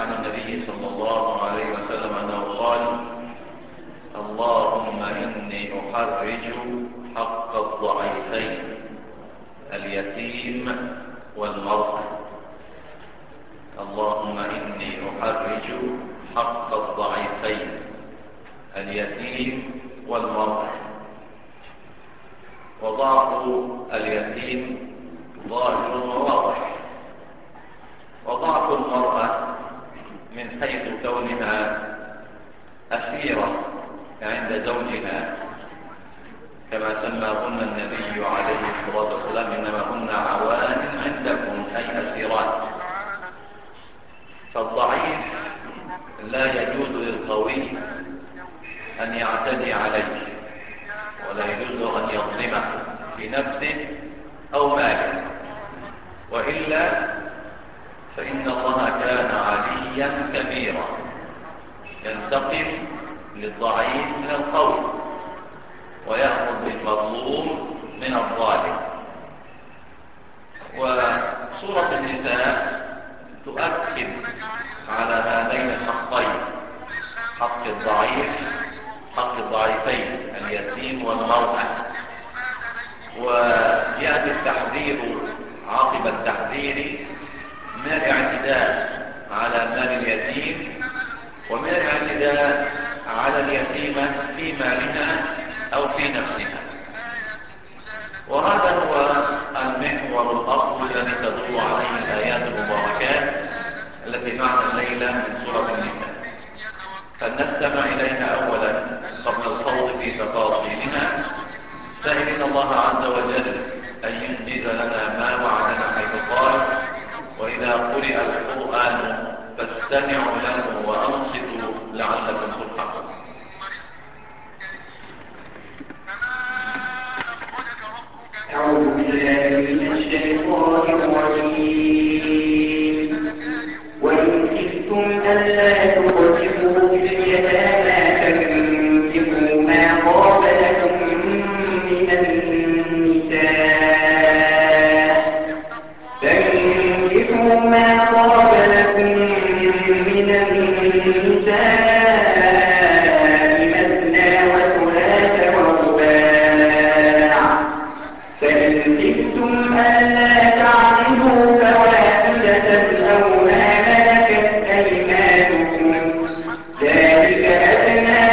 عن النبي صلى الله عليه وسلم أنه قال اللهم إني أحرج حق الضعيفين اليتيم والمرأة اللهم إني أحرج حق الضعيفين اليتيم والمرأة وضعف اليتيم ظاهر وواضح وضعف المرأة من حيث كونها أسيرة عند زوجها كما سماهن النبي عليه الصلاة والسلام إنما هن عوان عندكم أي أسيرات فالضعيف لا يجوز للقوي أن يعتدي عليه ولا يجوز أن يظلمه في نفسه أو ماله وإلا فإن الله كان عليا كبيرا ينتقم للضعيف من القوي ويأخذ بالمظلوم من الظالم وسورة النساء تؤكد على هذين الحقين حق الضعيف حق الضعيفين اليتيم والمرأة ويأتي التحذير عقب التحذير من الاعتداء على مال اليتيم ومن الاعتداء على اليتيمة في مالها أو في نفسها وهذا هو المحور الأصل الذي تدور عليه الآيات المباركات التي معنا الليلة من سورة النساء فلنستمع إليها أولا قبل الخوض في تفاصيلها سائلين الله عز وجل أن ينجز لنا ما وعدنا حيث قال وإذا قرئ القرآن فاستمعوا له وأنصتوا لعلكم ترحمون أعوذ بالله من الشيطان الرجيم وإن خفتم ألا تقسطوا في اليتامى فانكحوا ما طاب لكم من النساء فانكحوا ما طاب لكم من النساء مثنى وثلاث ورباع فإن خفتم ألا تعدلوا فواحدة أو ما ملكت أيمانكم ذلك أدنى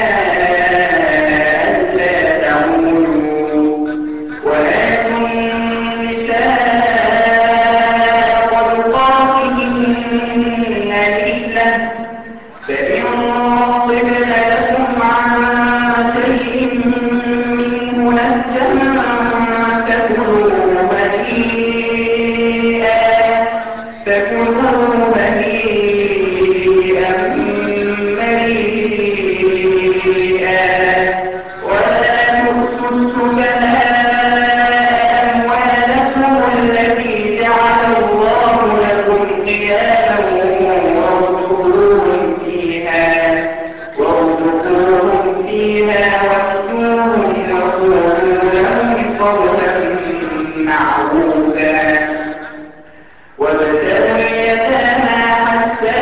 ألا تعولوا وآتوا النساء صدقاتهن نحلة فإن طبن لكم عن شيء منه نفسا فكلوا هنيئا فكلوا هنيئا مريئا ولا تؤتوا السفهاء أموالكم التي جعل الله لكم قياما وارزقوهم فيها وارزقوهم فيها واهجوهم وقولوا لهم قولا معروفا وابتلوا اليتامى حتى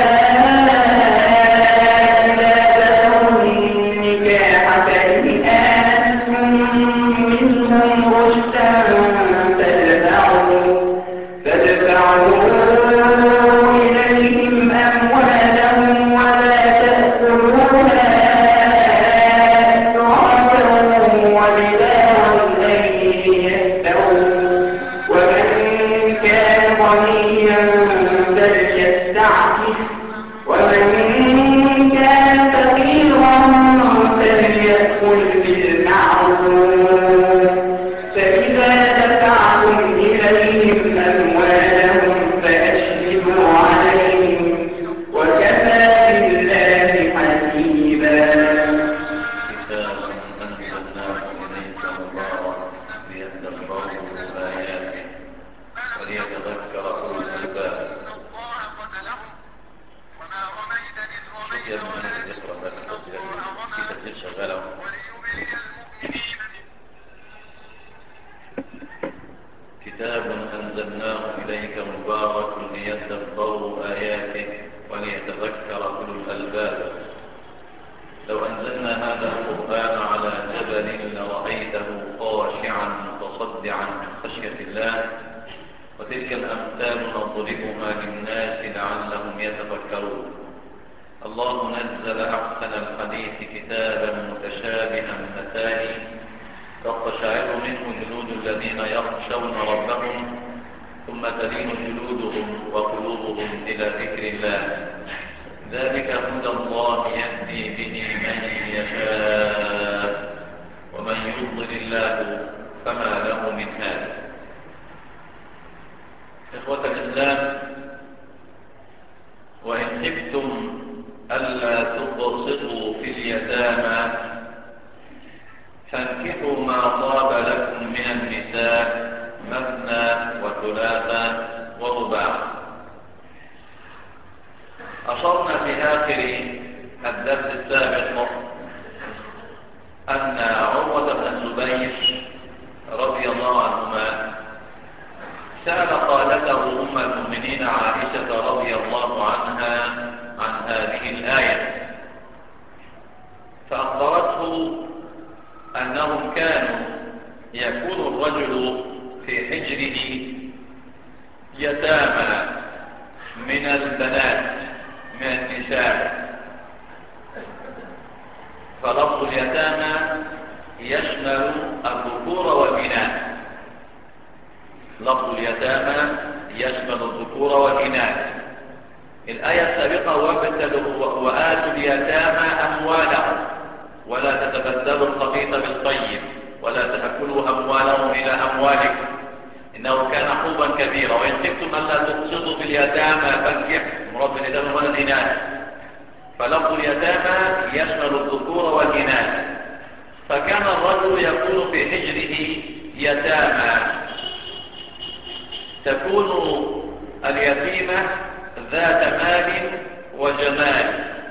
إذا بلغوا النكاح فإن آنستم منهم رشدا فادفعوا فادفعوا إليهم أموالهم ولا تأكلوها إسرافا وبدارا أن يستووا ومن كان غنيا فليستعفف ومن كان فقيرا فليأكل بالمعروف فإذا دفعتم إليهم أموالهم فأشهدوا عليهم وكفى بالله حسيبا كتاب أنزلناه إليك مبارك ليدبروا آياته وليتذكر أولو الألباب شوف يا ابني اقرأ بس في تسجيل شغال أهو. كتاب أنزلناه إليك مبارك ليدبروا آياته وليتذكر وتلك الأمثال نضربها للناس لعلهم يتفكرون الله نزل أحسن الحديث كتابا متشابها مثاني تقشعر منه جلود الذين يخشون ربهم ثم تلين جلودهم وقلوبهم إلى ذكر الله ذلك هدى الله يهدي به من يشاء ومن يضلل الله فما له من هاد إخوة الإسلام وإن خفتم ألا تقسطوا في اليتامى فانكحوا ما طاب لكم من النساء مثنى وثلاثة ورباع أشرنا في آخر الدرس السابق أن عروة بن الزبير رضي الله عنهما سأل خالته أم المؤمنين عائشة رضي الله عنها عن هذه الآية فأخبرته أنهم كانوا يكون الرجل في حجره يتامى من البنات من النساء فلفظ اليتامى يشمل الذكور والإناث لفظ اليتامى يشمل الذكور والإناث الآية السابقة وابتلوا وآتوا اليتامى أموالهم ولا تتبدلوا الخبيث بالطيب ولا تأكلوا أموالهم إلى أموالكم إنه كان حوبا كبيرا وإن خفتم ألا تقسطوا في اليتامى فانكحوا مراد باليتامى والإناث فلفظ اليتامى يشمل الذكور والإناث فكان الرجل يكون في حجره يتامى تكون اليتيمة ذات مال وجمال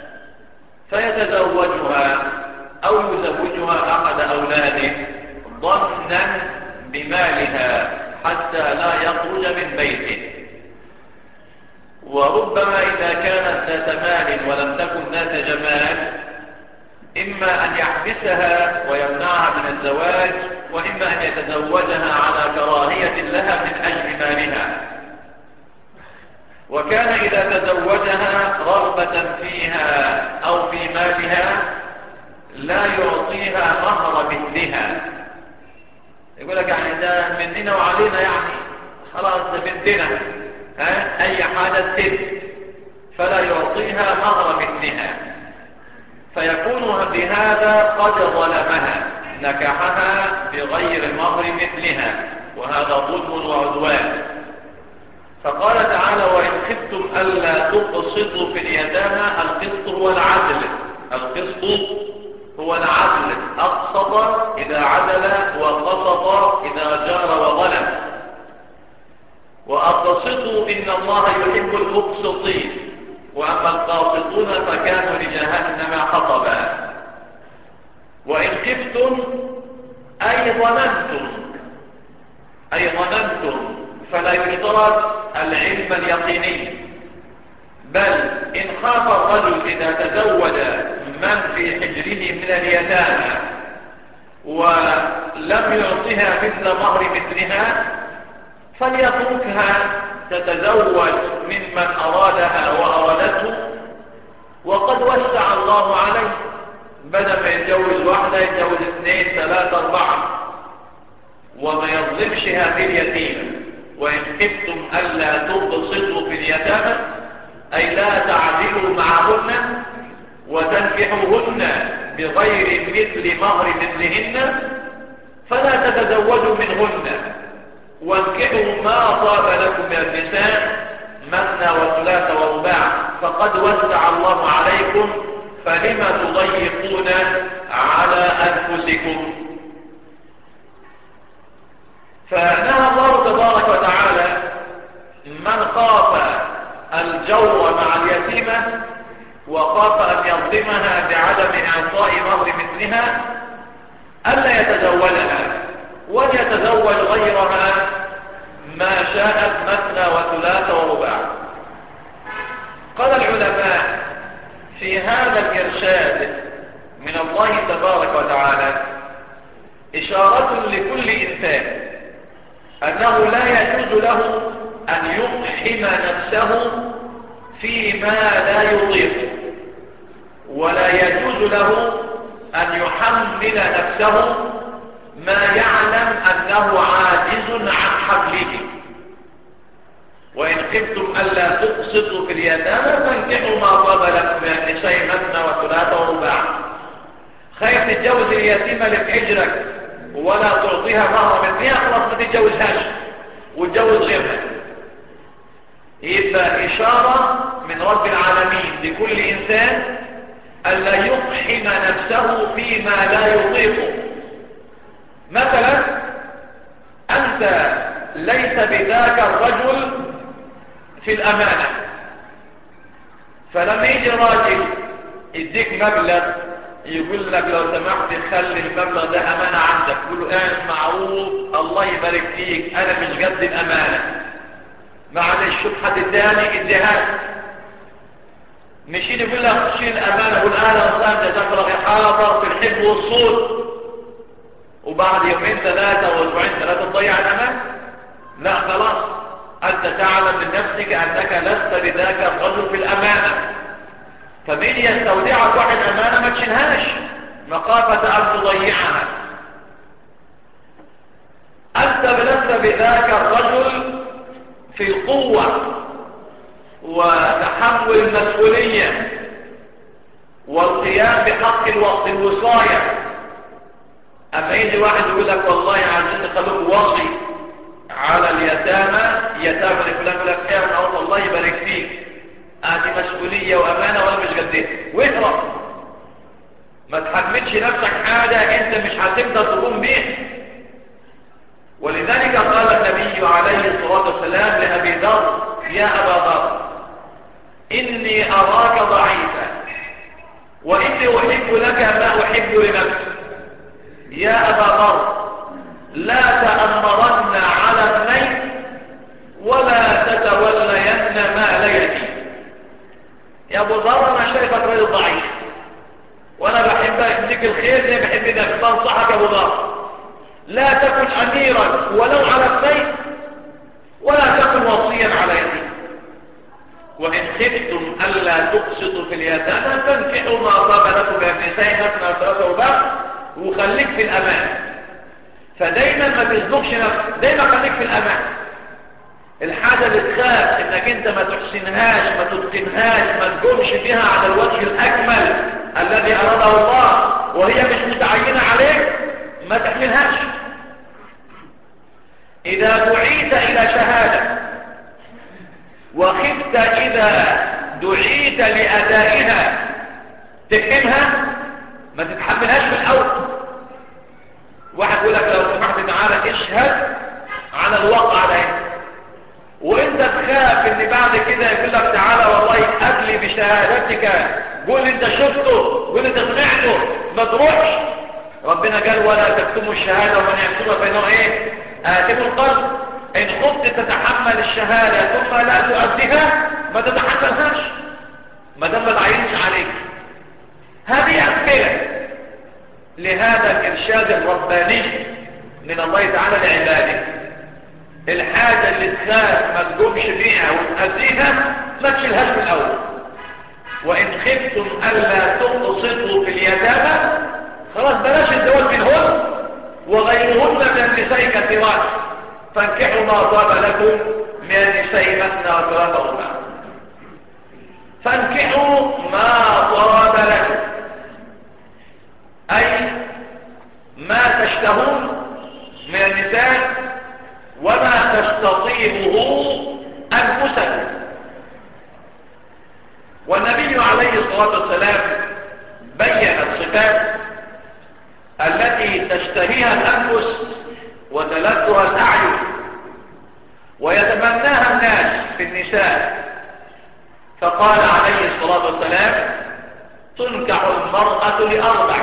فيتزوجها أو يزوجها أحد أولاده ظنا بمالها حتى لا يخرج من بيته وربما إذا كانت ذات مال ولم تكن ذات جمال إما أن يحبسها ويمنعها من الزواج وإما أن يتزوجها على كراهية لها من أجل مالها وكان إذا تزوجها رغبة فيها أو في مالها لا يعطيها مهر مثلها يقول لك يعني ده مننا وعلينا يعني خلاص ده بنتنا ها أي حالة ست فلا يعطيها مهر مثلها فيكون بهذا قد ظلمها نكحها بغير مهر مثلها وهذا ظلم وعدوان فقال تعالى وإن خفتم ألا تقسطوا في اليتامى القسط هو العدل القسط هو العدل أقسط إذا عدل وقسط إذا جار وظلم وأقسطوا إن الله يحب المقسطين وأما القاسطون فكانوا لجهنم حطبا وإن خفتم أي ظننتم أي ظننتم فلا يشترط العلم اليقيني بل إن خاف الرجل إذا تزوج من في حجره من اليتامى ولم يعطها مثل مهر مثلها فليتركها تتزوج ممن أرادها وأرادته وقد وسع الله عليه بدل ما يتجوز واحدة يتجوز اثنين ثلاثة أربعة وما يظلمش هذه اليتيمة وإن خفتم ألا تبسطوا في اليتامى أي لا تعدلوا معهن وتنكحوهن بغير مثل مهر مثلهن فلا تتزوجوا منهن وانكحوا ما طاب لكم من النساء مثنى وثلاث ورباع فقد وسع الله عليكم فلما تضيقون على أنفسكم فنهى الله تبارك وتعالى من خاف الجور مع اليتيمة وخاف أن يظلمها بعدم إعطاء مهر مثلها ألا يتزوجها وليتزوج غيرها ما شاءت مثنى وثلاث ورباع قال العلماء في هذا الإرشاد من الله تبارك وتعالى إشارة لكل إنسان أنه لا يجوز له أن يقحم نفسه فيما لا يطيق ولا يجوز له أن يحمل نفسه ما يعلم أنه عاجز عن حمله وإن خفتم ألا تقسطوا في اليتامى فانكحوا ما طاب لكم من النساء مثنى وثلاث ورباع خايف تتجوز اليتيمة لتحجرك ولا تعطيها مهر مثلها خلاص ما تتجوزهاش وتجوز غيرها يبقى إشارة من رب العالمين لكل إنسان ألا يقحم نفسه فيما لا يطيقه مثلا أنت ليس بذاك الرجل في الأمانة فلما يجي راجل يديك مبلغ يقول لك لو سمحت خلي المبلغ ده أمانة عندك تقول له ايه معروف الله يبارك فيك أنا مش قد الأمانة معلش شوف حد تاني اديها مش يقول لك شيل الأمانة قول أهلا وسهلا جزاك الله خير حاضر في الحب والصوت وبعد يومين ثلاثة واسبوعين ثلاثة تضيع الأمانة لا خلاص أنت تعلم من نفسك أنك لست بذاك الرجل في الأمانة فمين يستودعك واحد أمانة ما تشيلهاش مخافة أن تضيعها أنت لست بذاك الرجل في القوة وتحمل المسؤولية والقيام بحق الوقت الوصاية أما يجي واحد يقول لك والله عايزين نخلوك وصي على اليتامى يتامى لفلان يقول لك ايه الله يبارك فيك هذه مسؤولية وأمانة ولا مش قديه واهرب ما تحملش نفسك حاجة انت مش هتقدر تقوم بيها ولذلك قال النبي عليه الصلاة والسلام لأبي ذر يا أبا ذر إني أراك ضعيفا وإني أحب لك ما أحب لنفسي يا أبا ذر لا تأمرن على اثنين ولا تتولين مال يتيم يا ابو ذر انا شايفك راجل ضعيف وانا بحب اديك الخير زي ما بحب انك تنصحك يا ابو ذر لا تكن اميرا ولو على السيف ولا تكن وصيا على يتيم وان خفتم الا تقسطوا في اليتامى فانكحوا ما طاب لكم من النساء مثنى وثلاثه ورباع وخليك في الامان فدايما ما تزنقش نفسك دايما خليك في الامان الحاجة اللي تخاف انك انت ما تحسنهاش ما تتقنهاش ما تقومش بها على الوجه الاكمل الذي اراده الله وهي مش متعينة عليك ما تحملهاش اذا دعيت الى شهادة وخفت اذا دعيت لادائها تحملها ما تتحملهاش في الاول واحد يقول لك لو سمحت تعالى اشهد على الواقع ده وانت تخاف ان بعد كده يقول لك تعالى والله ادلي بشهادتك قول انت شفته قول انت سمعته ما تروحش ربنا قال ولا تكتموا الشهاده ومن يكتمها فانه ايه اتم القلب ان خفت تتحمل الشهاده ثم لا تؤديها ما تتحملهاش ما دام ما تعينش عليك هذه امثله لهذا الارشاد الرباني من الله تعالى لعباده الحاجة اللي تخاف ما تقومش بيها وتأديها ما تشيلهاش من الأول وإن خفتم ألا تقصدوا في اليتامى خلاص بلاش الزواج منهن وغيرهن من النساء كثيرات فانكحوا ما طاب لكم من النساء مثنى وثلاثة ورباع فانكحوا ما طاب لكم أي ما تشتهون من النساء وما تستطيبه أنفسك والنبي عليه الصلاة والسلام بين الصفات التي تشتهيها الأنفس وتلذها الأعين ويتمناها الناس في النساء فقال عليه الصلاة والسلام تنكح المرأة لأربع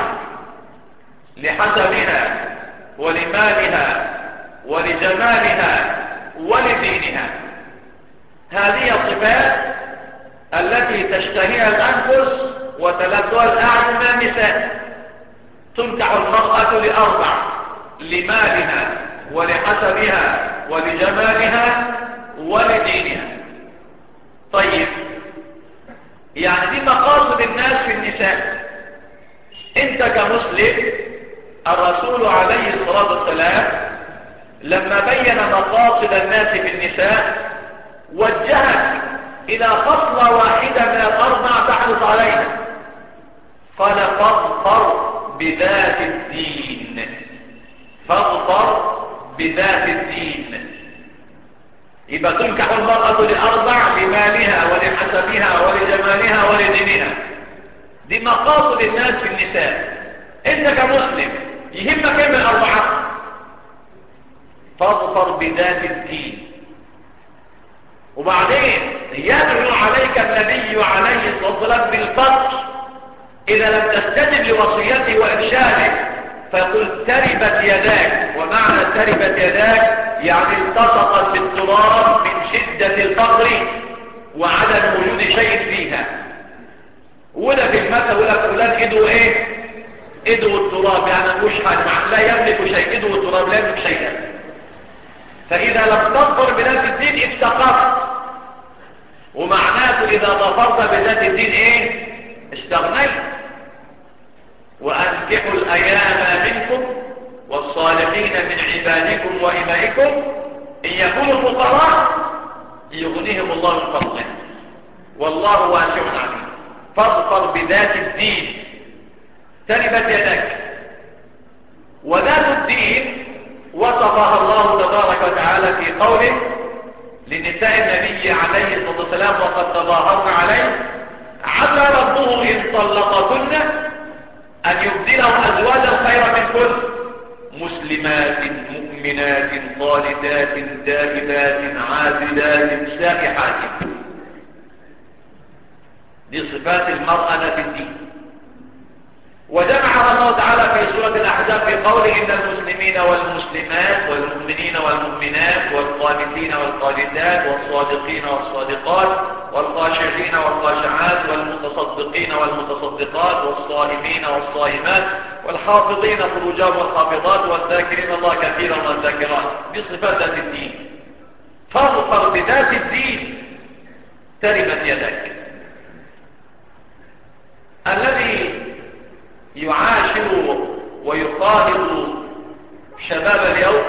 لحسبها ولمالها ولجمالها ولدينها هذه الصفات التي تشتهيها الأنفس وتلذها الأعين من النساء تنكح المرأة لأربع لمالها ولحسبها ولجمالها ولدينها طيب يعني دي مقاصد الناس في النساء انت كمسلم الرسول عليه الصلاة والسلام لما بين مقاصد الناس في النساء وجهك الى خصلة واحدة من الاربع تحرص عليها قال فاظفر بذات الدين فاظفر بذات الدين يبقى تنكح المرأة لأربع لمالها ولحسبها ولجمالها ولدينها دي مقاصد الناس في النساء انت كمسلم يهمك ايه من الأربعة فاظفر بذات الدين وبعدين يدعو عليك النبي عليه الصلاة والسلام بالفقر إذا لم تستجب لوصيته وإرشاده فيقول تربت يداك ومعنى تربت يداك يعني التصقت بالتراب من شدة الفقر وعدم وجود شيء فيها ولا في المثل ولا فلان ايده ايه ايده التراب يعني مش حاجة لا يملك شيء ايده التراب لا يملك شيئا فاذا لم تظفر بذات الدين افتقرت ومعناته اذا ظفرت بذات الدين ايه استغنيت وانكحوا الايام منكم والصالحين من عبادكم وإمائكم إن يكونوا فقراء يغنيهم الله من فضله والله واسع عليم فاظفر بذات الدين تربت يدك وذات الدين وصفها الله تبارك وتعالى في قوله لنساء النبي عليه الصلاة والسلام وقد تظاهرن عليه عسى ربه إن طلقكن أن يبدله أزواجا خيرا من كل مسلمات مؤمنات طالبات دائبات عابدات سائحات دي صفات المرأة في الدين وجمعها الله تعالى في سورة الأحزاب في قوله إن المسلمين والمسلمات والمؤمنين والمؤمنات والقانتين والقانتات والصادقين والصادقات والخاشعين والخاشعات والمتصدقين والمتصدقات والصائمين والصائمات والحافظين فروجهم والحافظات والذاكرين الله كثيرا والذاكرات بصفات ذات الدين فاظفر بذات الدين تربت يدك الذي يعاشر ويخالط شباب اليوم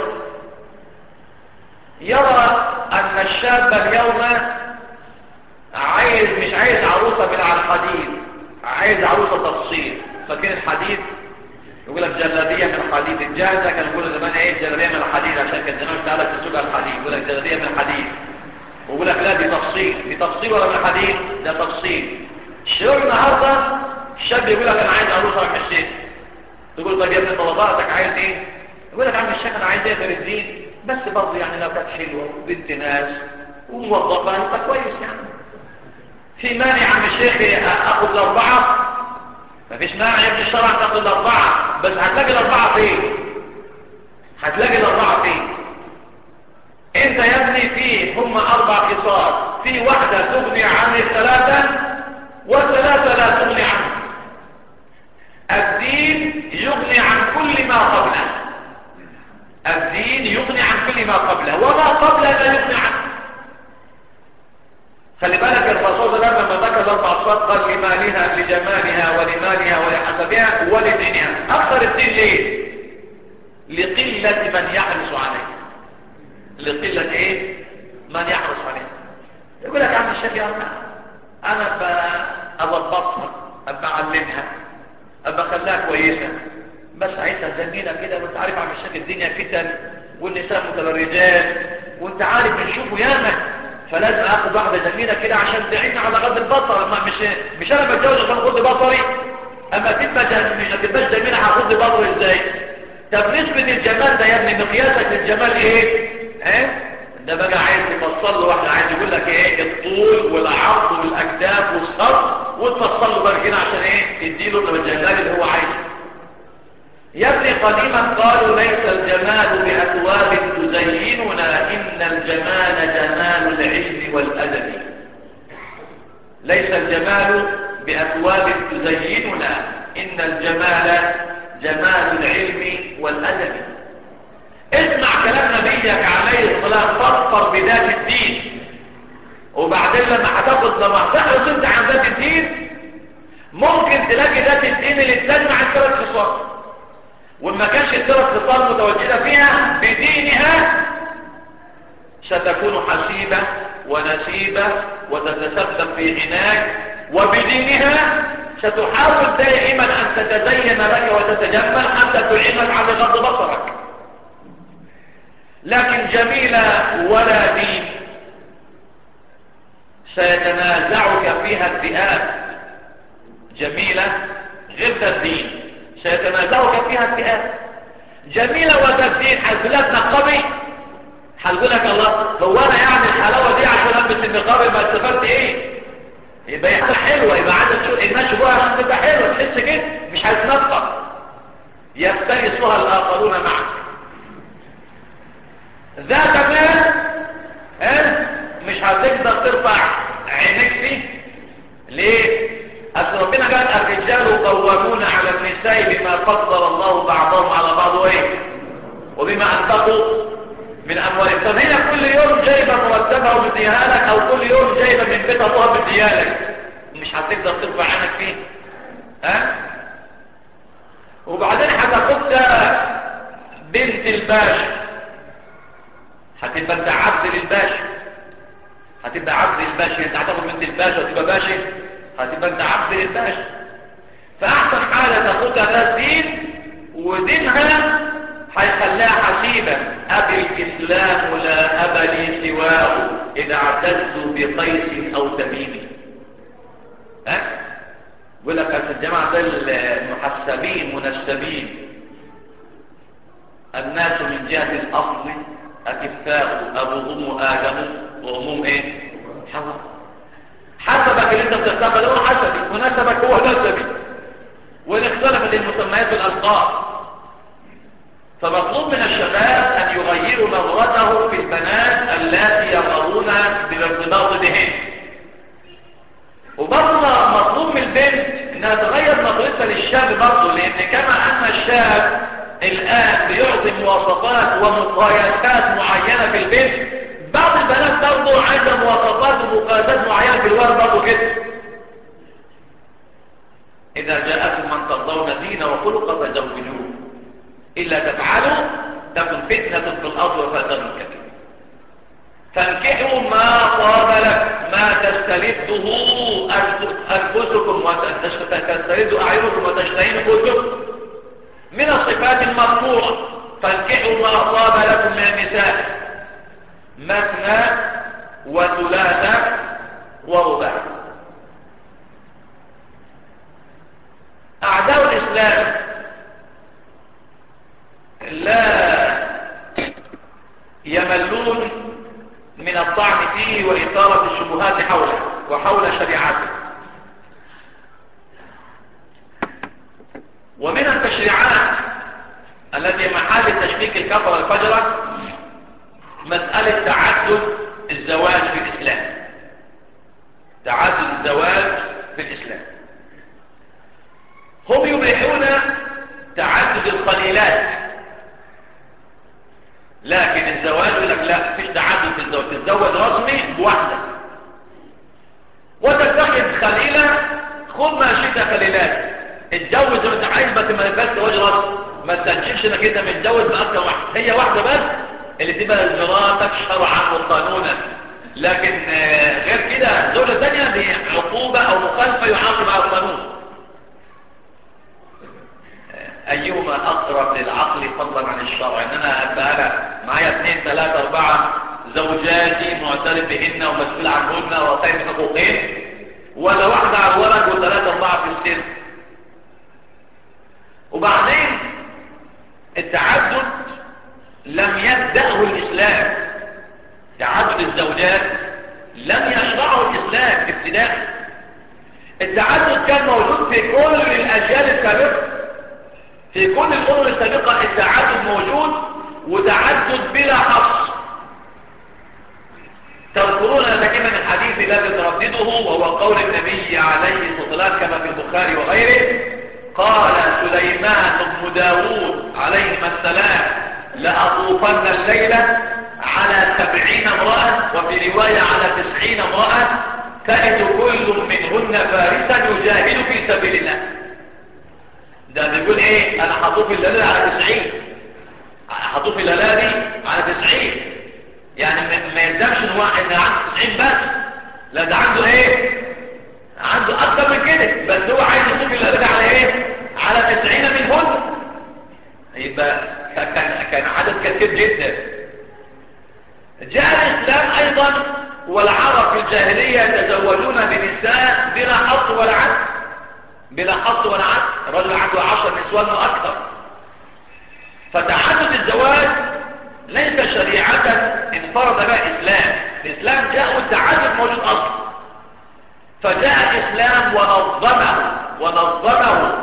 يرى أن الشاب اليوم عايز مش عايز عروسة من على الحديد عايز عروسة تفصيل فاكرين الحديد يقول لك جلابية من الحديد الجاهزة كان يقول زمان ايه جلابية من الحديد عشان كان زمان تعالى في سوق الحديد يقول لك جلابية من الحديد ويقول لك لا دي تفصيل دي تفصيل ولا من الحديد ده تفصيل الشباب النهارده الشاب يقول لك انا عايز عروسه عم الشيخ تقول طب يا ابني طلباتك عايز ايه يقول لك عم الشيخ انا عايز ايه غير الدين بس برضه يعني لو كانت حلوه وبنت ناس وموظفه يبقى كويس يعني في مانع عم الشيخ اخذ الاربعه مفيش مانع يا ابن الشرع تاخذ الاربعه بس هتلاقي الاربعه فين هتلاقي الاربعه فين انت يا ابني في هم اربع خصال في واحده تغني عن الثلاثه والثلاثه لا تغني عنه الدين يغني عن كل ما قبله الدين يغني عن كل ما قبله وما قبله لا يغني عنه خلي بالك الرسول صلى الله عليه وسلم لما ذكر الاربع صفات قال لمالها لجمالها ولمالها ولحسبها ولدينها اكثر الدين ليه لقله من يحرص عليه لقله ايه من يحرص عليه يقول لك يا عم الشيخ يا انا اضبطها ابقى اعلمها ابقى اخليها كويسه بس عايزها زميله كده وانت عارف عم الشيخ الدنيا فتن والنساء متبرجات وانت عارف بنشوفه ياما فلازم اخد واحده جميله كده عشان تعين على غض البصر ما مش مش انا بتجوز عشان اغض بصري اما تبقى مش هتبقاش جميله هغض بصري ازاي طب نسبه الجمال ده يا ابني مقياسك للجمال ايه ها ده بقى عايز يفصل له واحد عايز يقول لك ايه الطول والعرض والاكتاف والصرف وتفصل له بقى كده عشان ايه تديله الجمال اللي هو عايزه يا ابني قديما قالوا ليس الجمال بأكواب تزيننا إن الجمال جمال العلم والأدب ليس الجمال بأكواب تزيننا إن الجمال جمال العلم والأدب اسمع كلام نبيك عليه الصلاة فاظفر بذات الدين وما كانش الثلاث خصال متوجدة فيها بدينها ستكون حسيبة ونسيبة وتتسبب في عناك وبدينها ستحاول دائما أن تتزين لك وتتجمل حتى تعينك على غض بصرك لكن جميلة ولا دين سيتنازعك فيها الذئاب جميلة غير الدين سيتنازعك فيها الذئاب جميلة وده الدين حزلتنا قوي هنقول لك الله هو انا يعني الحلاوه دي عشان البس النقاب ما استفدت ايه يبقى هي حلوه يبقى عندك شو الناس بقى عشان تبقى حلوه تحس كده مش هتنطق يفترسها الاخرون معك ذات مال ها مش هتقدر ترفع عينيك فيه ليه اصل ربنا قال الرجال قوامون على النساء بما فضل الله بعضهم على بعض وايه وبما انفقوا من اموالهم طب هي كل يوم جايبه مرتبها ومديها لك او كل يوم جايبه من بيت ابوها مديها لك مش هتقدر ترفع عينك فيه ها وبعدين هتاخدها بنت الباشا هتبقى انت عبد للباشا هتبقى عبد للباشا انت هتاخد بنت الباشا وتبقى باشا هتبقى انت عبد للباشا فاحسن حاجه تاخدها ده الدين ودينها هيخليها حسيبة أبي الإسلام لا أب لي سواه إذا اعتزت بقيس أو تميم ها؟ يقول لك أن الجماعة ده المحسبين منسبين الناس من جهة الأصل أكفاء أبوهم آدم وأمهم إيه؟ حواء حسبك اللي أنت بتستقبل هو حسبي ونسبك هو نسبي وإن اختلفت المسميات والألقاب فمطلوب من الشباب أن يغيروا نظرته في البنات التي يرغبون بالارتباط بهن وبرضه مطلوب من البنت انها تغير نظرتها للشاب برضه لان كما ان الشاب الان بيعطي مواصفات ومقايسات معينة في البنت بعض البنات برضه عايزة مواصفات ومقايسات معينة في الولد برضه كده اذا جاءكم من ترضون دين وخلق فزوجوه إلا تفعلوا تكن فتنة في الأرض وفساد كبير فانكحوا ما طاب لك ما تستلذه أنفسكم وتستلذ أعينكم وتشتهي نفوسكم من الصفات المرفوعة فانكحوا ما طاب لكم من النساء مثنى وثلاثة ورباع أعداء الإسلام لا يملون من الطعن فيه وإثارة الشبهات حوله وحول شريعته ومن التشريعات التي محل تشكيك الكفر الفجرة مسألة تعدد الزواج في الإسلام تعدد الزواج في الإسلام هم يبيحون تعدد القليلات لكن الزواج يقول لك لا فيش تعدد في الزواج تتزوج رسمي بواحدة وتتخذ خليلة خذ ما شئت خليلات اتجوز وانت عايز بس ما بس زواج رسمي ما تنشفش انك انت متجوز باكثر واحدة هي واحدة بس اللي تبقى مراتك شرعا وقانونا لكن غير كده زوجة ثانية دي عقوبة او مخالفة يعاقب على القانون ايهما اقرب للعقل فضلا عن الشرع ان انا ابقى انا معايا اثنين ثلاثة اربعة زوجاتي معترف بهن ومسؤول عنهن وقيم حقوقهن ولا واحدة على الورق وثلاثة اربعة في السن وبعدين التعدد لم يبدأه الاسلام تعدد الزوجات لم يشرعه الاسلام ابتداء التعدد كان موجود في كل الاجيال السابقه في كل الأمم السابقة التعدد موجود وتعدد بلا حصر تذكرون دائما الحديث الذي تردده وهو قول النبي عليه الصلاة والسلام كما في البخاري وغيره قال سليمان بن داود عليه السلام لأطوفن الليلة على سبعين امرأة وفي رواية على تسعين امرأة تأتي كل منهن فارسا يجاهد في سبيل الله ده بيقول ايه ايه انا هطوف الليله على 90 هطوف الليله دي على 90 يعني ما- ما يلزمش ان هو ان عنده 90 بس لا ده عنده ايه عنده اكتر من كده بس هو عايز يطوف الليله دي على ايه على 90 منهن يبقى كان كان عدد كثير جدا جاء الاسلام ايضا والعرب في الجاهليه يتزوجون بنساء بلا حظ ولا عد بلا حظ ولا عد الرجل عنده عشر نسوان واكثر فتعدد الزواج ليس شريعة انفرد بها الاسلام الاسلام جاء والتعدد موجود اصلا فجاء الاسلام ونظمه ونظمه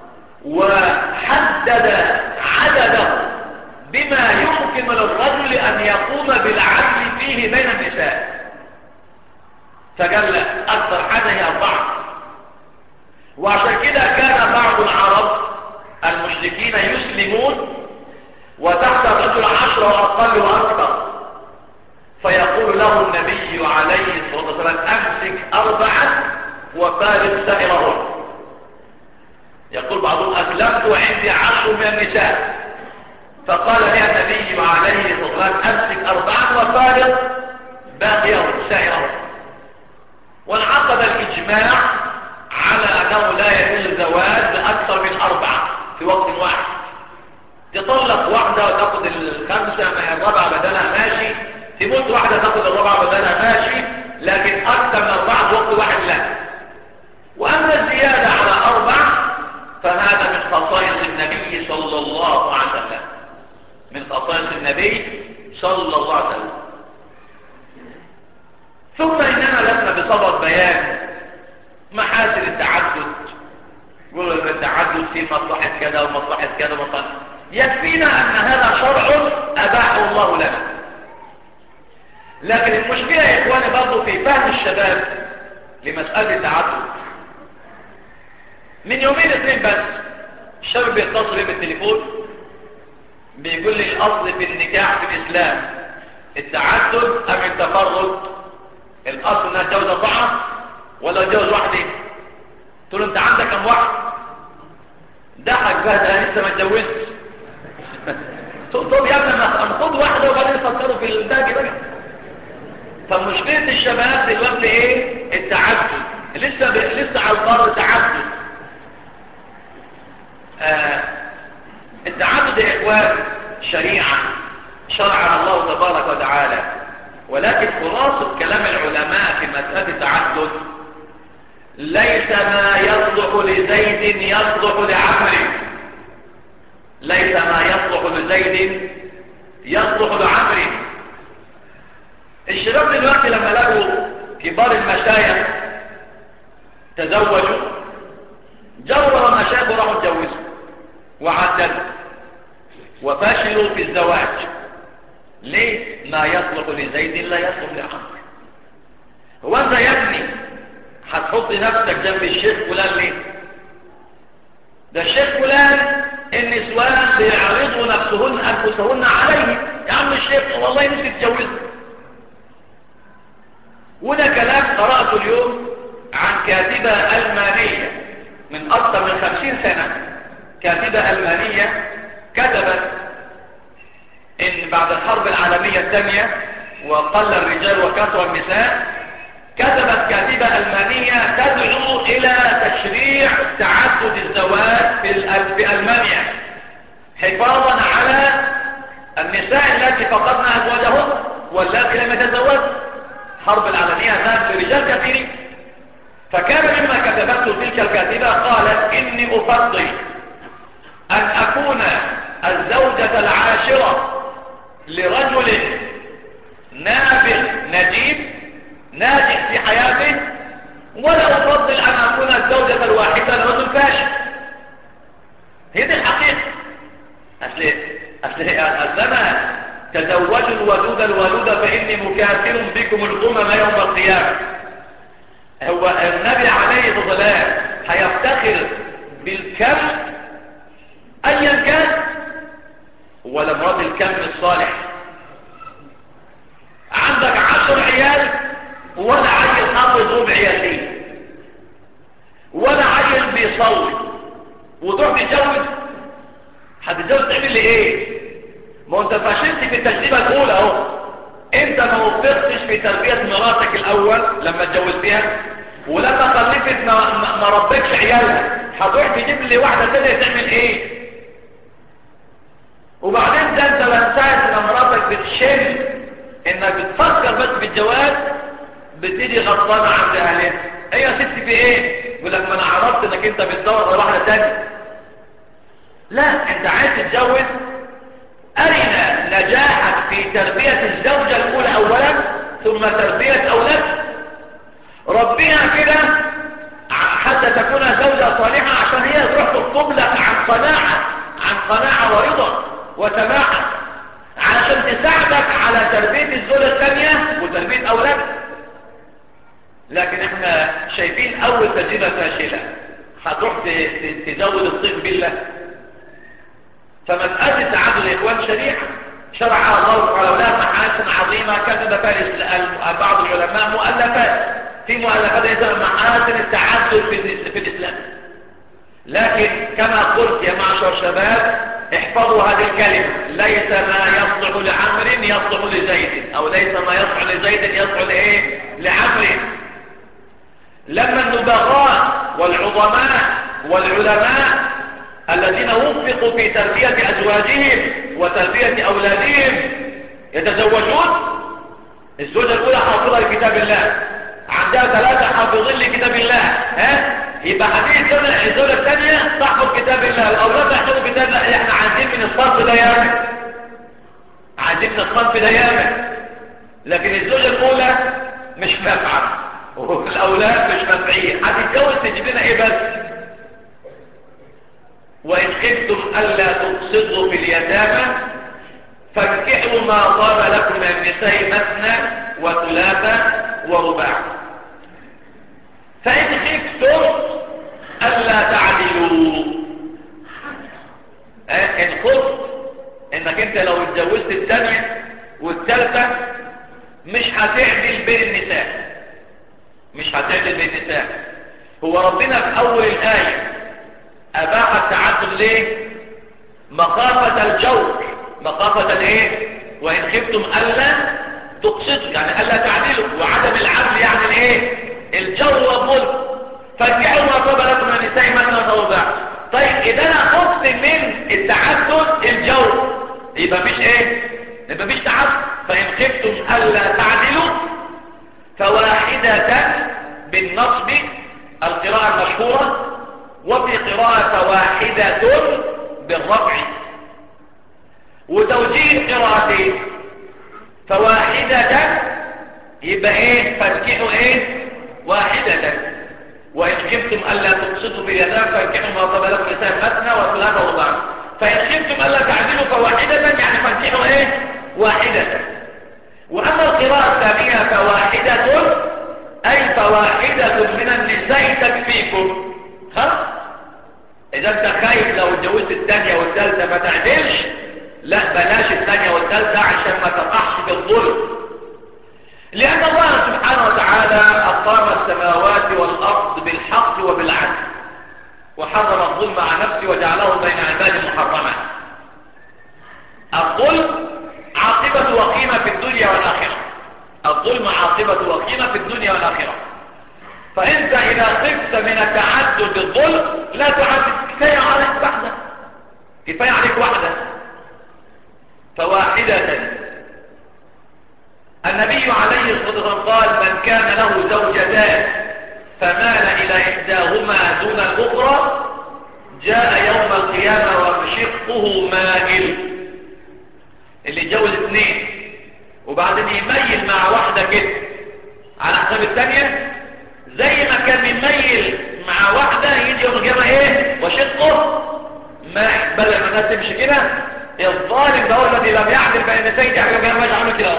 وحدد عدده بما يمكن للرجل ان يقوم بالعدل فيه بين النساء فقال لا اكثر حاجه هي اربعه وعشان كده كان بعض العرب المشركين يسلمون وتحت الرجل عشرة وأقل وأكثر فيقول له النبي عليه الصلاة والسلام أمسك أربعة وفارق سائرهن يقول بعضهم أسلمت وعندي عشر من النساء فقال لي النبي عليه الصلاة والسلام أمسك أربعة وفارق باقيهن سائرهن وانعقد الإجماع على أنه لا يجوز الزواج بأكثر من أربعة في وقت واحد تطلق واحدة وتاخد الخمسة ما هي الرابعة بدلها ماشي تموت واحدة تاخد الرابعة بدلها ماشي لكن أكثر من أربعة في وقت واحد لا وأما الزيادة على أربعة فهذا من خصائص النبي صلى الله عليه وسلم من خصائص النبي صلى الله عليه وسلم ثم إننا لسنا بصدد بيان محاسن التعدد يقولوا ان التعدد في مصلحة كذا ومصلحة كذا ومصلحة يكفينا ان هذا شرع اباحه الله لنا لكن المشكلة يا اخواني برضو في فهم الشباب لمسألة التعدد من يومين اثنين بس الشباب بيتصل بي بالتليفون بيقول لي الاصل في النكاح في الاسلام التعدد ام التفرد الاصل انها تجوز اربعه ولا تجوز واحده تقول له انت عندك كم واحد ضحك بقى ده لسه ما اتجوزتش تقول طب يا ابني انا خد واحده وبعدين فكروا في الباقي بقى فمشكله الشباب دلوقتي ايه التعدد لسه ب... لسه على البر تعدد آه التعدد يا اخوان شريعه شرعها الله تبارك وتعالى ولكن خلاصه كلام العلماء في مساله التعدد ليس ما يصلح لزيد يصلح لعمر ليس ما يصلح لزيد يصلح لعمر الشباب دلوقتي لما لقوا كبار المشايخ تزوجوا جروا المشايخ وراحوا اتجوزوا وعدلوا وفشلوا في الزواج ليه ما يصلح لزيد لا يصلح لعمر هو انت يا ابني هتحط نفسك جنب الشيخ فلان ليه ده الشيخ فلان النسوان بيعرضوا نفسهن انفسهن عليه يا عم الشيخ والله نفسي تتجوزه وده كلام قرأته اليوم عن كاتبة ألمانية من أكثر من خمسين سنة كاتبة ألمانية كتبت إن بعد الحرب العالمية الثانية وقل الرجال وكثر النساء كتبت كاتبة ألمانية تدعو إلى تشريع تعدد الزواج في, في ألمانيا حفاظا على النساء التي فقدنا أزواجهن والتي لم يتزوجن حرب العالمية ذات برجال كثيرين فكان مما كتبته تلك الكاتبة قالت إني أفضل أن أكون الزوجة العاشرة لرجل نابل نجيب ناجح في حياته ولا أفضل أن أكون الزوجة الواحدة لرجل فاشل هي دي الحقيقة أصل أصل أنا تزوجوا الودود الولود فإني مكافر بكم الأمم يوم القيامة هو النبي عليه الصلاة والسلام هيفتخر بالكم أيا كان ولا مراد الكم الصالح عندك عشر عيال ولا عيل حافظ ربع ياسين ولا عيل بيصلي وتروح تتجوز تتجوز تعمل لي ايه ما هو انت فشلت في التجربة الاولى اهو انت ما وفقتش في تربية مراتك الاول لما اتجوزتها ولما خلفت ما, ما, ما ربيتش عيالها هتروح تجيب لي واحدة تانية تعمل ايه وبعدين ده انت لما ساعة لما مراتك بتشم انك بتفكر بس في الجواز بتيجي غضبانة عند اهلها ايه يا ستي في ايه يقول لك ما انا عرفت انك انت بتدور على واحدة تانية لا انت عايز تتجوز ارنا نجاحك في تربية الزوجة الاولى اولا ثم تربية اولاد ربنا كده حتى تكون زوجة صالحة عشان هي تروح تخطب لك عن قناعة عن قناعة ورضا وتماحة عشان تساعدك على تربية الزوجة الثانية وتربية اولادك لكن احنا شايفين اول تجربة فاشلة هتروح تزود الطين بالله فمسألة تعدد الإخوان شريعة شرعها الله تعالى ولها محاسن عظيمة كتب فيها بعض العلماء مؤلفات في مؤلفات يسمى محاسن التعدد في, في الإسلام لكن كما قلت يا معشر شباب احفظوا هذه الكلمة ليس ما يصلح لعمر يصلح لزيد او ليس ما يصلح لزيد يصلح لايه لعمر لما النبغاء والعظماء والعلماء الذين وفقوا في تربية أزواجهم وتربية أولادهم يتزوجون الزوجة الأولى حافظة لكتاب الله عندها ثلاثة حافظين لكتاب الله ها يبقى حديث الزوجة الثانية تحفظ كتاب الله الأولاد يحفظوا كتاب الله احنا عايزين من الصنف ده يامن عايزين من الصنف ده يامن لكن الزوجة الأولى مش نافعة والأولاد مش نافعين هتتجوز تجيب لنا ايه بس وإن خفتم ألا تقصدوا في اليتامى فانكحوا ما طاب لكم من النساء مثنى وثلاثة ورباع فإن خفتم ألا تعدلوا إن خفت إنك أنت لو اتجوزت الثانية والثالثة مش هتعدل بين النساء مش هتعدل بين النساء هو ربنا في أول الآية أباح التعدد ليه مخافة الجور مخافة الايه وإن خفتم ألا تقسطوا يعني ألا تعدلوا وعدم العدل يعني الايه الجور والظلم فانكحوا ما طاب لكم من النساء مثنى وثلاث طيب إذا أنا خفت من التعدد الجور يبقى مفيش ايه يبقى مفيش تعدد فإن خفتم ألا تعدلوا فواحدة بالنصب القراءة المشهورة وفي قراءة واحدة بالرفع وتوجيه قراءتين فواحدة يبقى ايه فانكحوا ايه واحدة وإن خفتم ألا تقسطوا في اليتامى فانكحوا ما طاب لكم نساء مثنى وثلاثة ورباع فإن خفتم ألا تعدلوا فواحدة يعني فانكحوا ايه واحدة وأما القراءة الثانية فواحدة أي فواحدة من النساء تكفيكم ها اذا انت خايف لو اتجوزت الثانية والثالثة ما تعدلش لا بلاش الثانية والثالثة عشان ما تقعش في الظلم لان الله سبحانه وتعالى اقام السماوات والارض بالحق وبالعدل وحرم الظلم على نفسه وجعله بين عباده محرما الظلم عاقبة وقيمة في الدنيا والاخرة الظلم عاقبة وقيمة في الدنيا والاخرة فانت اذا خفت من التعدد بالظلم لا تعدد كفاية عليك واحدة كفاية عليك واحدة فواحدة النبي عليه الصلاة والسلام قال من كان له زوجتان فمال الى احداهما دون الاخرى جاء يوم القيامة وشقه مائل اللي يتجوز اثنين وبعدين يميل مع واحدة كده على حساب الثانية زي ما كان بيميل مع واحدة يجي يوم القيامة ايه وشقه ما بدل ما الناس تمشي كده الظالم ده هو الذي لم يعدل بين النساء يجي يوم القيامة يعمل كده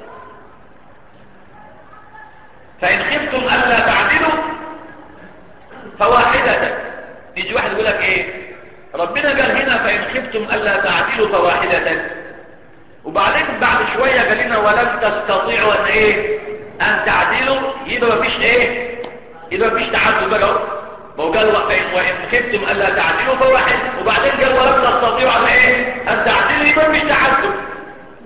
فإن خفتم ألا تعدلوا فواحدة يجي واحد يقول لك ايه ربنا قال هنا فإن خفتم ألا تعدلوا فواحدة وبعدين بعد شوية قال لنا ولن تستطيعوا ان ايه ان تعدلوا يبقى مفيش ايه يبقى مفيش تعدل بقى اهو ما هو قال وإن, وإن خفتم ألا تعدلوا فواحد وبعدين قال ولم تستطيعوا ان ايه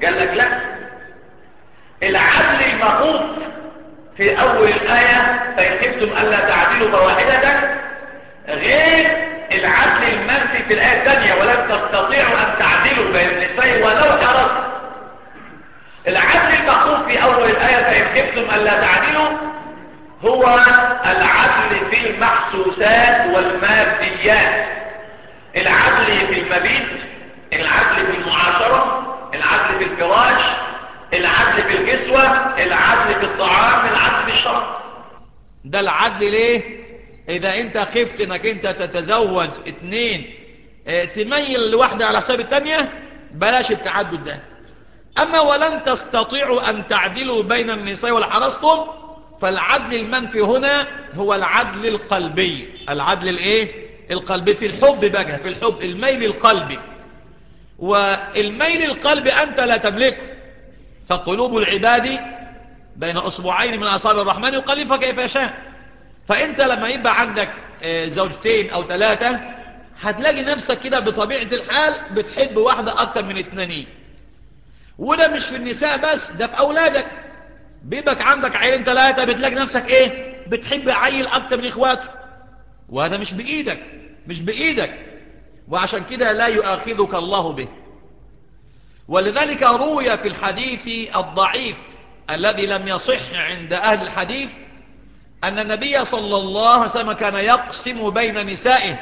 قال لك لا العدل المخوف في اول الآية فإن خفتم ألا تعدلوا فواحدة غير العدل المنفي في الآية الثانية ولن تستطيعوا أن تعدلوا بين النساء ولو حرصتم العدل المخوف في أول الآية فإن خفتم ألا تعدلوا هو العدل في المحسوسات والماديات العدل في المبيت العدل في المعاشرة العدل في الفراش العدل في الكسوة العدل في الطعام العدل في الشرع ده العدل ليه اذا انت خفت انك انت تتزوج اتنين اه تميل الواحدة على حساب التانية بلاش التعدد ده اما ولن تستطيعوا ان تعدلوا بين النساء والحرصتم فالعدل المنفي هنا هو العدل القلبي العدل الايه القلبي في الحب بقى في الحب الميل القلبي والميل القلبي انت لا تملكه فقلوب العباد بين اصبعين من اصابع الرحمن يقلبها كيف يشاء فانت لما يبقى عندك زوجتين او ثلاثة هتلاقي نفسك كده بطبيعة الحال بتحب واحدة اكتر من اثنين وده مش في النساء بس ده في اولادك بيبقى عندك عيلين ثلاثة بتلاقي نفسك ايه بتحب عيل اكتر من اخواته وهذا مش بايدك مش بايدك وعشان كده لا يؤاخذك الله به ولذلك روي في الحديث الضعيف الذي لم يصح عند أهل الحديث أن النبي صلى الله عليه وسلم كان يقسم بين نسائه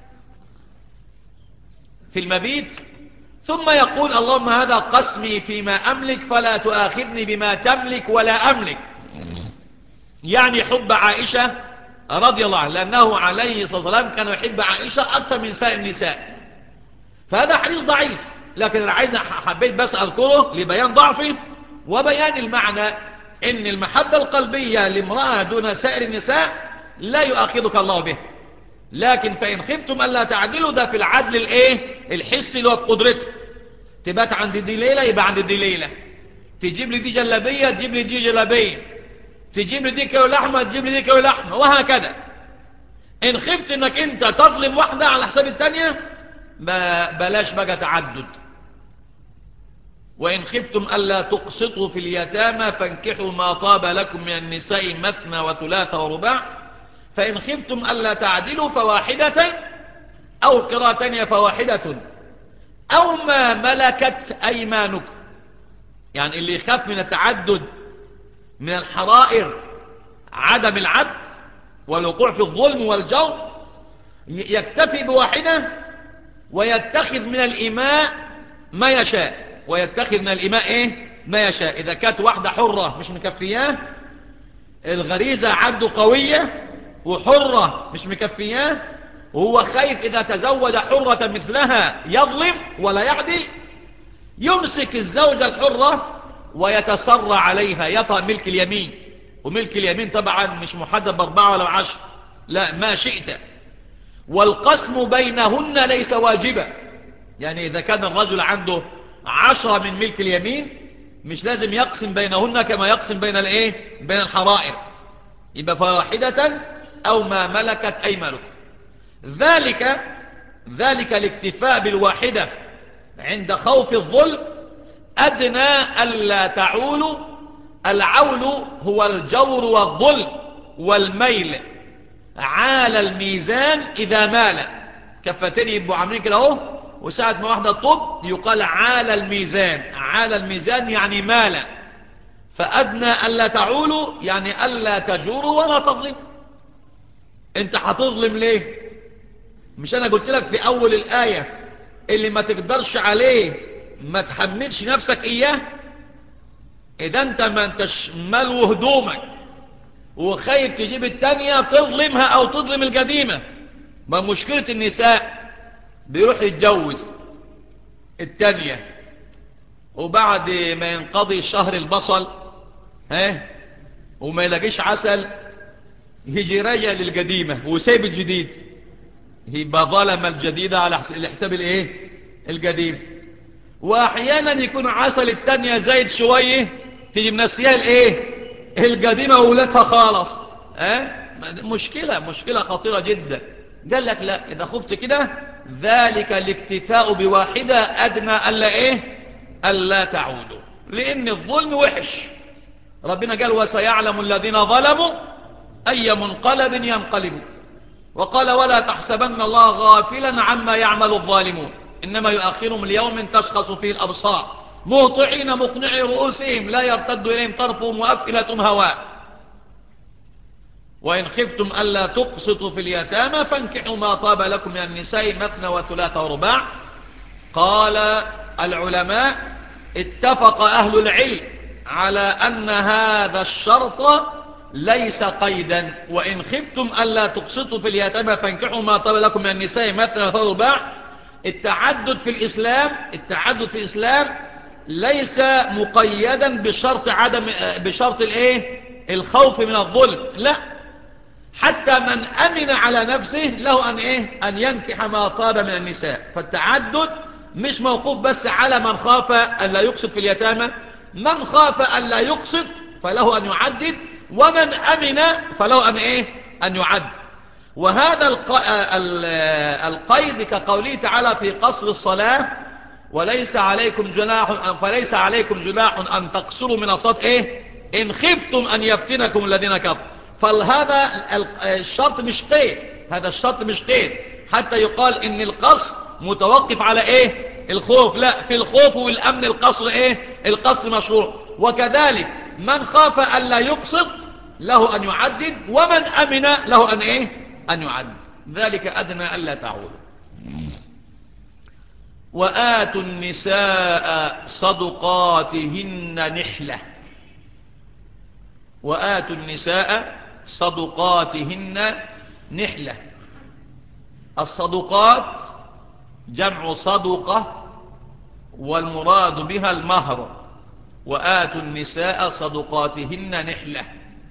في المبيت ثم يقول اللهم هذا قسمي فيما أملك فلا تؤاخذني بما تملك ولا أملك يعني حب عائشة رضي الله عنه لأنه عليه الصلاة والسلام كان يحب عائشة أكثر من سائر النساء فهذا حديث ضعيف لكن أنا عايز حبيت بس أذكره لبيان ضعفه وبيان المعنى ان المحبة القلبية لامرأة دون سائر النساء لا يؤاخذك الله به لكن فإن خفتم ألا تعدلوا ده في العدل الايه الحسي اللي هو في قدرته تبات عند دي ليلة يبقى عند دي ليلة تجيب لي دي جلابية تجيب لي دي جلابية تجيب لي دي كيلو لحمة تجيب لي دي كيلو لحمة وهكذا إن خفت انك انت تظلم واحدة على حساب التانية بلاش بقى تعدد وإن خفتم ألا تقسطوا في اليتامى فانكحوا ما طاب لكم من النساء مثنى وثلاث ورباع فإن خفتم ألا تعدلوا فواحدة أو قراءة فواحدة أو ما ملكت أيمانكم يعني اللي يخاف من التعدد من الحرائر عدم العدل والوقوع في الظلم والجور يكتفي بواحدة ويتخذ من الإماء ما يشاء ويتخذ من الإماء إيه ما يشاء إذا كانت واحدة حرة مش مكفياه الغريزة عنده قوية وحرة مش مكفياه وهو خايف إذا تزوج حرة مثلها يظلم ولا يعدل يمسك الزوجة الحرة ويتسرى عليها يطأ ملك اليمين وملك اليمين طبعا مش محدد باربعة ولا بعشر لا ما شئت والقسم بينهن ليس واجبا يعني إذا كان الرجل عنده عشرة من ملك اليمين مش لازم يقسم بينهن كما يقسم بين الايه بين الحرائر يبقى فواحدة او ما ملكت ايمانكم ذلك ذلك الاكتفاء بالواحدة عند خوف الظلم ادنى الا تعولوا العول هو الجور والظلم والميل عال الميزان اذا مال كفتين يبقوا عاملين كده اهو وساعة ما واحدة طب يقال عال الميزان عال الميزان يعني مال فأدنى ألا تعولوا يعني ألا تجوروا ولا تظلم انت هتظلم ليه مش انا قلت لك في اول الآية اللي ما تقدرش عليه ما تحملش نفسك اياه اذا انت ما انتش ملو هدومك وخايف تجيب التانية تظلمها او تظلم القديمة ما مشكلة النساء بيروح يتجوز التانية وبعد ما ينقضي شهر البصل ها وما يلاقيش عسل يجي راجع للقديمة وسايب الجديد يبقى ظلم الجديدة على حساب الايه القديم واحيانا يكون عسل التانية زايد شوية تيجي منسيها الايه القديمة وولادها خالص ها مشكلة مشكلة خطيرة جدا قال لك لا اذا خفت كده ذلك الاكتفاء بواحدة أدنى ألا إيه ألا تعودوا لأن الظلم وحش ربنا قال وسيعلم الذين ظلموا أي منقلب ينقلبوا وقال ولا تحسبن الله غافلا عما يعمل الظالمون إنما يؤخرهم ليوم تشخص فيه الأبصار مهطعين مقنعي رؤوسهم لا يرتد إليهم طرفهم وأفئلتهم هواء وإن خفتم ألا تقسطوا في اليتامى فانكحوا ما طاب لكم من النساء مثنى وثلاث ورباع قال العلماء اتفق أهل العلم على أن هذا الشرط ليس قيدا وإن خفتم ألا تقسطوا في اليتامى فانكحوا ما طاب لكم من النساء مثنى وثلاث ورباع التعدد في الإسلام التعدد في الإسلام ليس مقيدا بشرط عدم بشرط الايه الخوف من الظلم لا حتى من أمن على نفسه له أن إيه أن ينكح ما طاب من النساء فالتعدد مش موقوف بس على من خاف أن لا يقصد في اليتامى من خاف أن لا يقصد فله أن يعدد ومن أمن فله أن إيه أن يعد وهذا القيد كقوله تعالى في قصر الصلاة وليس عليكم جناح فليس عليكم جناح أن تقصروا من الصلاة إيه إن خفتم أن يفتنكم الذين كفروا فهذا الشرط مش قيد هذا الشرط مش قيد حتى يقال إن القصر متوقف على إيه الخوف لا في الخوف والأمن القصر إيه القصر مشروع وكذلك من خاف أن لا يقصد له أن يعدد ومن أمن له أن إيه أن يعدد ذلك أدنى ألا تعود وآتوا النساء صدقاتهن نحلة وآتوا النساء صدقاتهن نحلة الصدقات جمع صدقة والمراد بها المهر وآتوا النساء صدقاتهن نحلة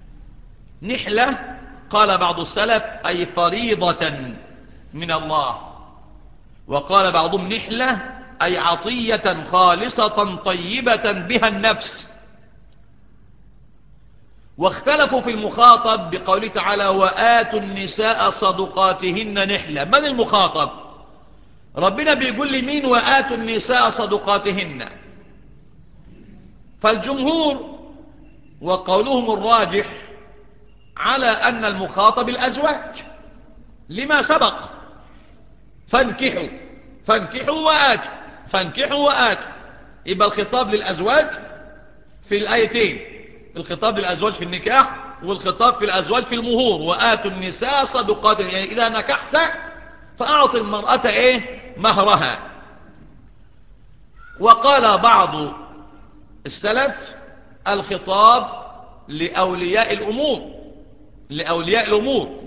نحلة قال بعض السلف أي فريضة من الله وقال بعضهم نحلة أي عطية خالصة طيبة بها النفس واختلفوا في المخاطب بقوله تعالى وآتوا النساء صدقاتهن نحلة من المخاطب ربنا بيقول لي مين وآتوا النساء صدقاتهن فالجمهور وقولهم الراجح على أن المخاطب الأزواج لما سبق فانكحوا فانكحوا وآتوا فانكحوا وآتوا يبقى الخطاب للأزواج في الآيتين الخطاب للأزواج في النكاح والخطاب في الأزواج في المهور وآتوا النساء صدقات يعني إذا نكحت فأعط المرأة إيه مهرها وقال بعض السلف الخطاب لأولياء الأمور لأولياء الأمور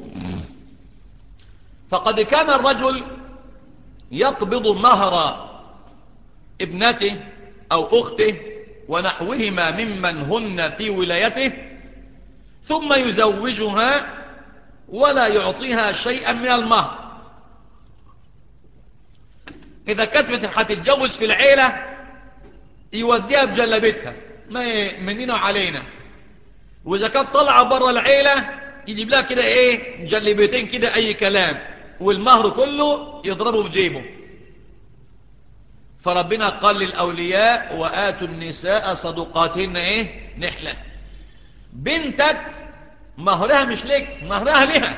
فقد كان الرجل يقبض مهر ابنته أو أخته ونحوهما ممن هن في ولايته ثم يزوجها ولا يعطيها شيئا من المهر إذا كانت هتتجوز في العيلة يوديها بجلبتها ما مننا علينا وإذا كانت طالعة بره العيلة يجيب لها كده إيه جلبتين كده أي كلام والمهر كله يضربه بجيبه فربنا قال للأولياء وآتوا النساء صدقاتهن إيه نحلة بنتك مهرها مش لك مهرها لها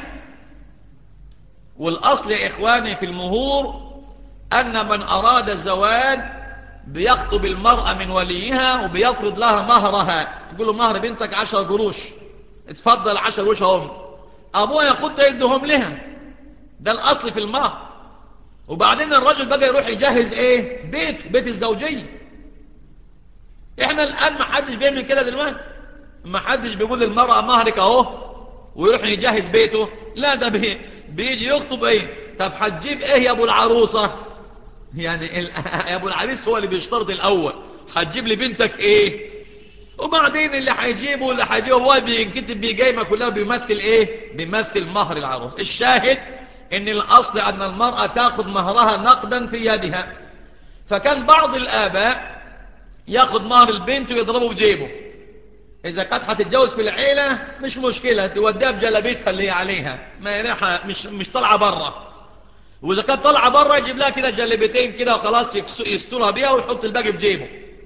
والأصل يا إخواني في المهور أن من أراد الزواج بيخطب المرأة من وليها وبيفرض لها مهرها يقول له مهر بنتك عشر قروش اتفضل عشر قروش هم أبوها ياخدها يدهم لها ده الأصل في المهر وبعدين الرجل بقى يروح يجهز ايه بيت بيت الزوجية احنا الان ما حدش بيعمل كده دلوقتي ما حدش بيقول للمرأة مهرك اهو ويروح يجهز بيته لا ده بي بيجي يخطب ايه طب هتجيب ايه يا ابو العروسة يعني ال... يا ابو العريس هو اللي بيشترط الاول هتجيب لي بنتك ايه وبعدين اللي هيجيبه اللي هيجيبه هو بينكتب بيجايمة كلها بيمثل ايه بيمثل مهر العروس الشاهد ان الاصل ان المرأة تاخذ مهرها نقدا في يدها فكان بعض الاباء ياخذ مهر البنت ويضربه بجيبه اذا كانت هتتجوز في العيلة مش مشكلة توديها بجلبيتها اللي هي عليها ما يريحها مش مش طالعه بره واذا كانت طالعه بره يجيب لها كده جلبتين كده وخلاص يسترها بيها ويحط الباقي بجيبه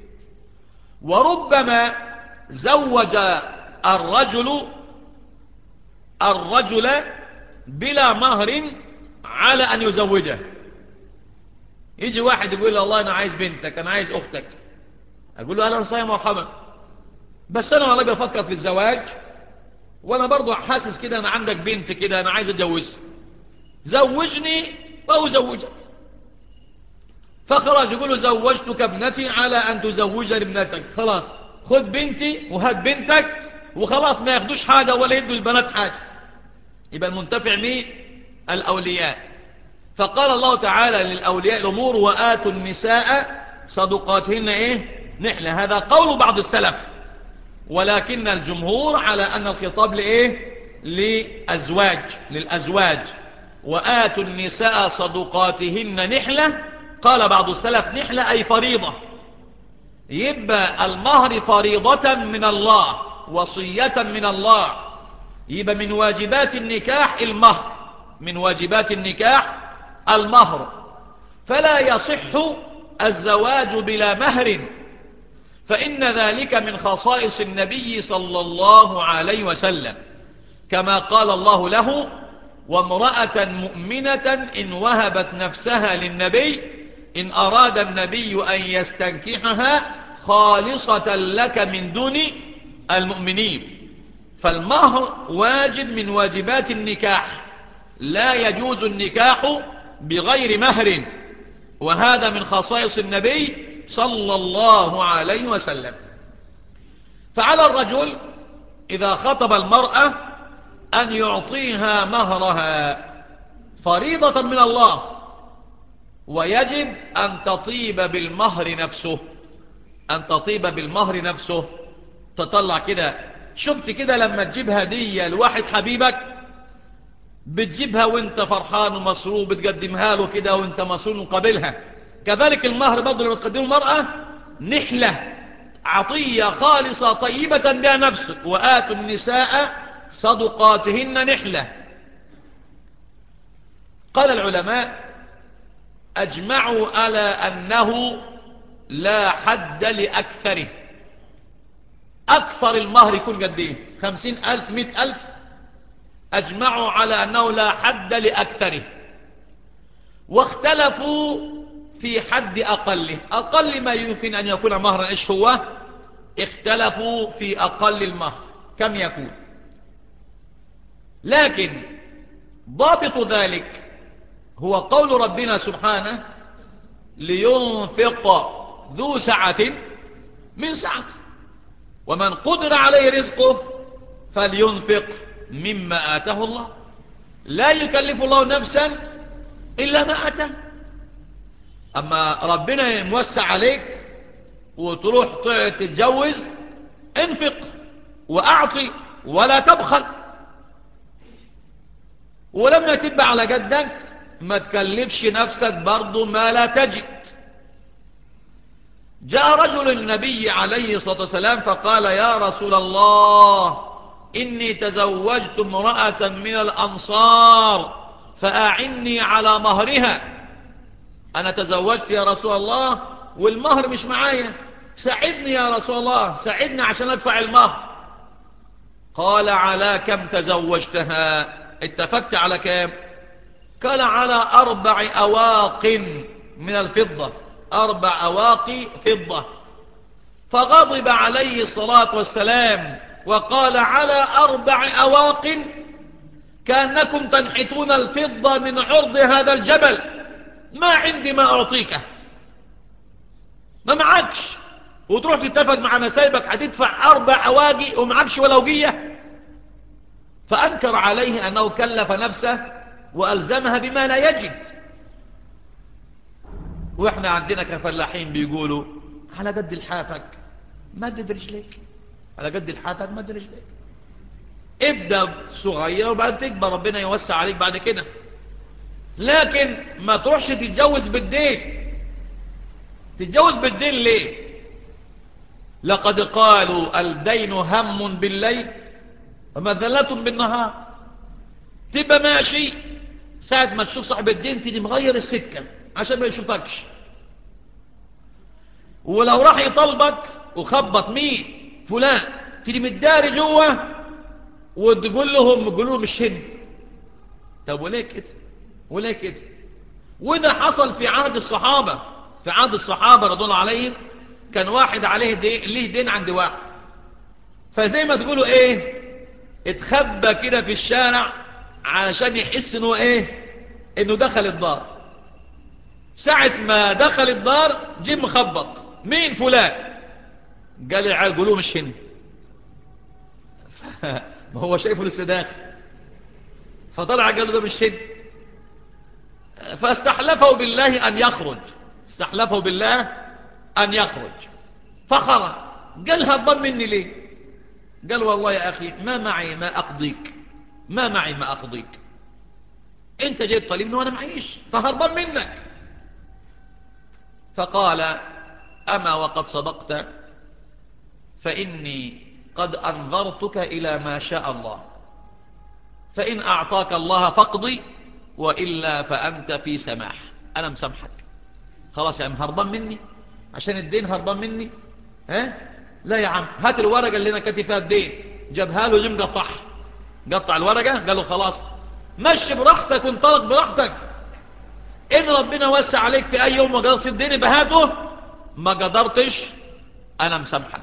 وربما زوج الرجل الرجل بلا مهر على أن يزوجه يجي واحد يقول له الله أنا عايز بنتك أنا عايز أختك أقول له أهلا وسهلا مرحبا بس أنا والله بفكر في الزواج وأنا برضو حاسس كده أنا عندك بنت كده أنا عايز أتجوزها زوجني أو زوجك فخلاص يقول له زوجتك ابنتي على أن تزوجني ابنتك خلاص خد بنتي وهات بنتك وخلاص ما ياخدوش حاجة ولا يدوا البنات حاجة يبقى المنتفع مين الأولياء فقال الله تعالى للأولياء الأمور وآتوا النساء صدقاتهن إيه نحلة هذا قول بعض السلف ولكن الجمهور على أن الخطاب لإيه لأزواج للأزواج وآتوا النساء صدقاتهن نحلة قال بعض السلف نحلة أي فريضة يبقى المهر فريضة من الله وصية من الله يبقى من واجبات النكاح المهر من واجبات النكاح المهر فلا يصح الزواج بلا مهر فإن ذلك من خصائص النبي صلى الله عليه وسلم كما قال الله له وامرأة مؤمنة إن وهبت نفسها للنبي إن أراد النبي أن يستنكحها خالصة لك من دون المؤمنين فالمهر واجب من واجبات النكاح لا يجوز النكاح بغير مهر وهذا من خصائص النبي صلى الله عليه وسلم فعلى الرجل إذا خطب المرأة أن يعطيها مهرها فريضة من الله ويجب أن تطيب بالمهر نفسه أن تطيب بالمهر نفسه تطلع كده شفت كده لما تجيب هدية لواحد حبيبك بتجيبها وانت فرحان ومسرور بتقدمها له كده وانت مسرور مقابلها كذلك المهر برضه لما تقدمه المرأة نحلة عطية خالصة طيبة بها نفسك وآتوا النساء صدقاتهن نحلة قال العلماء أجمعوا على أنه لا حد لأكثره أكثر المهر يكون قد ايه خمسين ألف مئة ألف أجمعوا على أنه لا حد لأكثره واختلفوا في حد أقله أقل ما يمكن أن يكون مهرا إيش هو اختلفوا في أقل المهر كم يكون لكن ضابط ذلك هو قول ربنا سبحانه لينفق ذو سعة من سعته ومن قدر عليه رزقه فلينفق مما آته الله لا يكلف الله نفسا إلا ما آته أما ربنا موسع عليك وتروح تتجوز انفق وأعطي ولا تبخل ولما تبقى على قدك ما تكلفش نفسك برضو ما لا تجد جاء رجل النبي عليه الصلاة والسلام فقال يا رسول الله إني تزوجت امرأة من الأنصار فأعني على مهرها أنا تزوجت يا رسول الله والمهر مش معايا ساعدني يا رسول الله ساعدني عشان أدفع المهر قال على كم تزوجتها اتفقت على كم قال على أربع أواق من الفضة أربع أواقي فضة فغضب عليه الصلاة والسلام وقال على أربع أواق كأنكم تنحتون الفضة من عرض هذا الجبل ما عندي ما أعطيك ما معكش وتروح تتفق مع نسايبك هتدفع أربع أواقي ومعكش ولا وقية فأنكر عليه أنه كلف نفسه وألزمها بما لا يجد وإحنا عندنا كفلاحين بيقولوا على قد الحافك مدد رجليك على قد الحافك مدد رجليك ابدأ صغير وبعد تكبر ربنا يوسع عليك بعد كده لكن ما تروحش تتجوز بالدين تتجوز بالدين ليه لقد قالوا الدين هم بالليل ومذلة بالنهار تبقى ماشي ساعة ما تشوف صاحب الدين تيجي مغير السكة عشان ما يشوفكش ولو راح يطلبك وخبط مين فلان تيجي متداري جوه وتقول لهم قولوا لهم مش هنا طب وليه كده وليه كده وده حصل في عهد الصحابة في عهد الصحابة رضوان عليهم كان واحد عليه دين ليه دين عند واحد فزي ما تقولوا ايه اتخبى كده في الشارع علشان يحس انه ايه انه دخل الدار ساعة ما دخل الدار جه مخبط مين فلان قال العيال قولوا مش هنا ما هو شايفه لسه داخل فطلع قال له ده مش هنا فاستحلفه بالله أن يخرج استحلفه بالله أن يخرج فخرج قال هربان مني ليه قال والله يا أخي ما معي ما أقضيك ما معي ما أقضيك أنت جيت طالبني وأنا معيش فهربان منك فقال أما وقد صدقت فإني قد أنظرتك إلى ما شاء الله فإن أعطاك الله فاقضي وإلا فأنت في سماح أنا مسامحك خلاص يا عم هربان مني عشان الدين هربان مني ها لا يا عم هات الورقة اللي أنا كاتب فيها الدين جابها له جيم قطعها قطع الورقة قال له خلاص مشي براحتك وانطلق براحتك إن ربنا وسع عليك في أي يوم وقدرت الدين بهاته ما قدرتش أنا مسامحك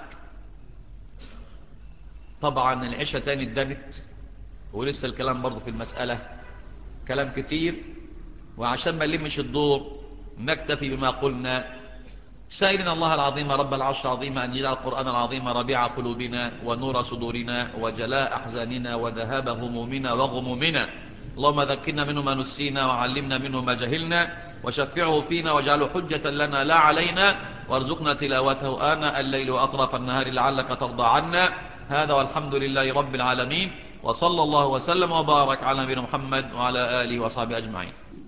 طبعا العشاء تاني اتدنت ولسه الكلام برضه في المسألة كلام كتير وعشان ما نلمش الدور نكتفي بما قلنا سائلين الله العظيم رب العرش العظيم أن يجعل القرآن العظيم ربيع قلوبنا ونور صدورنا وجلاء أحزاننا وذهاب همومنا وغمومنا اللهم ذكرنا منه ما نسينا وعلمنا منه ما جهلنا وشفعه فينا واجعله حجة لنا لا علينا وارزقنا تلاوته آناء الليل وأطراف النهار لعلك ترضى عنا هذا والحمد لله رب العالمين وصلى الله وسلم وبارك على نبينا محمد وعلى آله وصحبه أجمعين